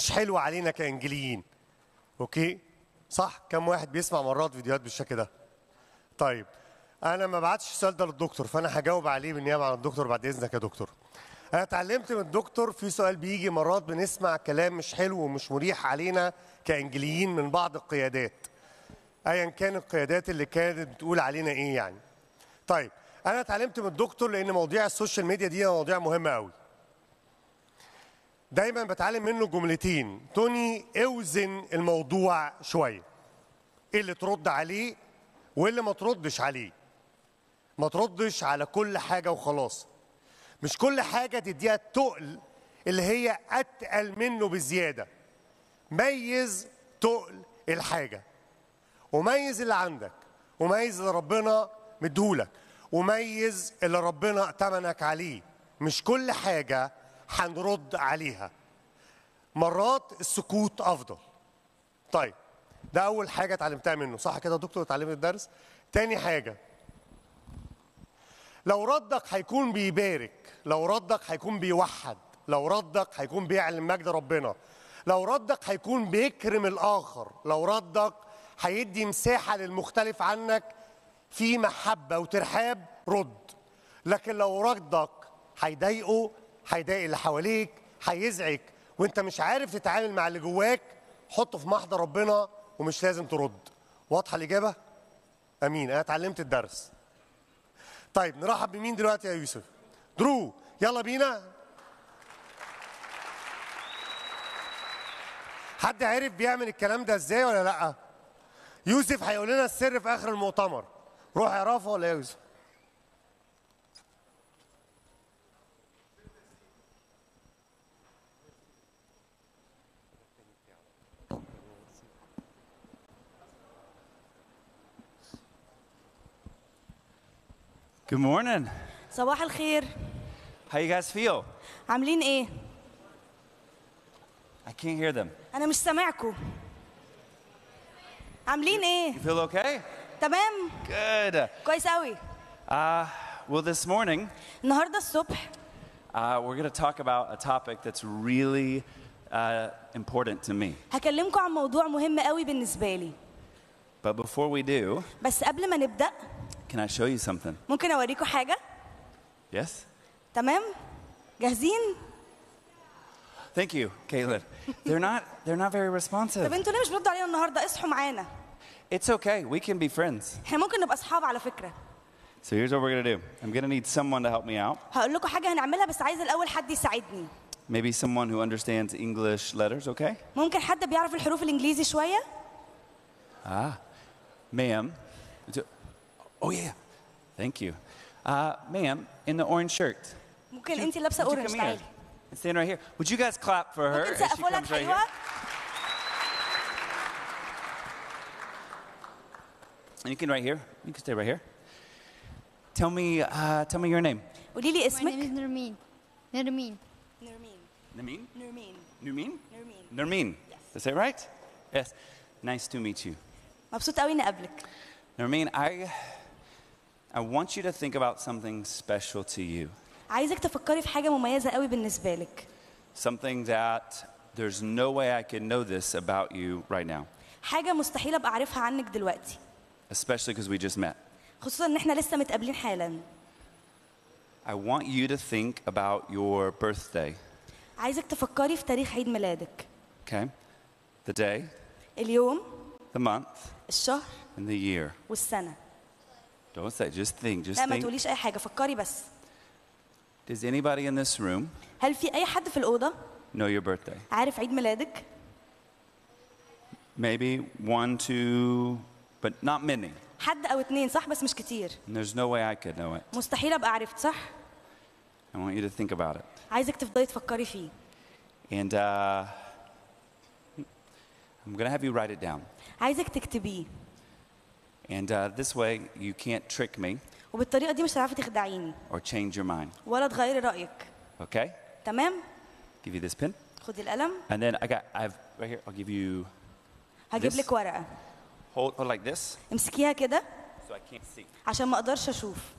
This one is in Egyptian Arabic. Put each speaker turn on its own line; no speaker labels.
مش حلو علينا كانجليين اوكي صح كم واحد بيسمع مرات فيديوهات بالشكل ده طيب انا ما بعتش السؤال ده للدكتور فانا هجاوب عليه بالنيابه عن الدكتور بعد اذنك يا دكتور انا اتعلمت من الدكتور في سؤال بيجي مرات بنسمع كلام مش حلو ومش مريح علينا كانجليين من بعض القيادات ايا كان القيادات اللي كانت بتقول علينا ايه يعني طيب انا اتعلمت من الدكتور لان مواضيع السوشيال ميديا دي مواضيع مهمه قوي دايما بتعلم منه جملتين توني اوزن الموضوع شويه ايه اللي ترد عليه وايه اللي ما تردش عليه ما تردش على كل حاجه وخلاص مش كل حاجه تديها التقل اللي هي اتقل منه بزياده ميز تقل الحاجه وميز اللي عندك وميز اللي ربنا مديهولك وميز اللي ربنا ائتمنك عليه مش كل حاجه هنرد عليها مرات السكوت افضل طيب ده اول حاجه اتعلمتها منه صح كده يا دكتور اتعلمت الدرس تاني حاجه لو ردك هيكون بيبارك لو ردك هيكون بيوحد لو ردك هيكون بيعلن مجد ربنا لو ردك هيكون بيكرم الاخر لو ردك هيدي مساحه للمختلف عنك في محبه وترحاب رد لكن لو ردك هيضايقه هيضايق اللي حواليك هيزعج وانت مش عارف تتعامل مع اللي جواك حطه في محضر ربنا ومش لازم ترد واضحه الاجابه امين انا اتعلمت الدرس طيب نرحب بمين دلوقتي يا يوسف درو يلا بينا حد عرف بيعمل الكلام ده ازاي ولا لا يوسف هيقول لنا السر في اخر المؤتمر روح اعرفه ولا يا يوسف
Good morning.
صباح الخير
How you guys feel?
عاملين ايه
I can't hear them.
انا مش سامعكم عاملين ايه
You feel okay?
تمام
Good.
كويس قوي
Uh, well, this morning
النهارده الصبح
uh, we're going to talk about a topic that's really uh, important to me.
هكلمكم عن موضوع مهم قوي بالنسبه لي
But before we do,
بس قبل ما نبدا
can I show you something?
ممكن اوريكم حاجه
Yes?
تمام جاهزين
Thank you, Caitlin. They're not. They're not very
طب
responsive.
انتوا ليه مش بتردوا علينا النهارده اصحوا معانا
It's okay. We can be friends.
احنا ممكن نبقى اصحاب على فكره
So here's what we're gonna do. I'm gonna need someone to help me out.
هقول لكم حاجه هنعملها بس عايزه الاول حد يساعدني
Maybe someone who understands English letters. Okay?
ممكن حد بيعرف الحروف الانجليزي شويه
Ah, ma'am. It's a- Oh yeah. Thank you. Uh, ma'am, in the orange shirt.
ممكن انت لابسه
Would you
اورنج
come here
تعالي
and stand right here? Would you guys clap for her
ممكن
as she
تسقفوا
comes
لك
right
ايوه
here? And you can right here. You can stay right here. Tell me, uh, tell me your name.
قولي لي
My name is
اسمك
Nermeen. Nermeen.
نرمين
Namin?
نرمين
Numin?
نرمين
Nermin. Is that right? Yes. Nice to meet you.
مبسوطه قوي اني اقابلك
Nermin, I, I want you to think about something special to you.
عايزك تفكري في حاجه مميزه قوي بالنسبه لك
Something that there's no way I can know this about you right now,
حاجه مستحيل ابقى اعرفها عنك دلوقتي
especially because we just met.
خصوصا ان احنا لسه متقابلين حالا
I want you to think about your birthday,
عايزك تفكري في تاريخ عيد ميلادك
okay? The day,
اليوم
the month,
الشهر
and the year.
والسنه
Don't say, just think, just
لا ما
think.
تقوليش اي حاجه فكري بس
Does anybody in this room
هل في اي حد في الاوضه
know your birthday?
عارف عيد ميلادك
Maybe one, two, but not many.
حد او اتنين صح بس مش كتير
And there's no way I could know it.
مستحيل ابقى عرفت صح
I want you to think about it.
عايزك تفضلي تفكري فيه
And uh, I'm going to have you write it down.
عايزك تكتبيه
And uh, this way, you can't trick me
وبالطريقه دي مش هتعرفي تخدعيني
or change your mind.
ولا تغيري رايك
Okay?
تمام
Give you this pen.
خدي القلم
And then I got, I've, right here, I'll give you,
هجيب
This?
لك ورقه
hold, hold like this
امسكيها كده
so I can't see.
عشان ما اقدرش اشوف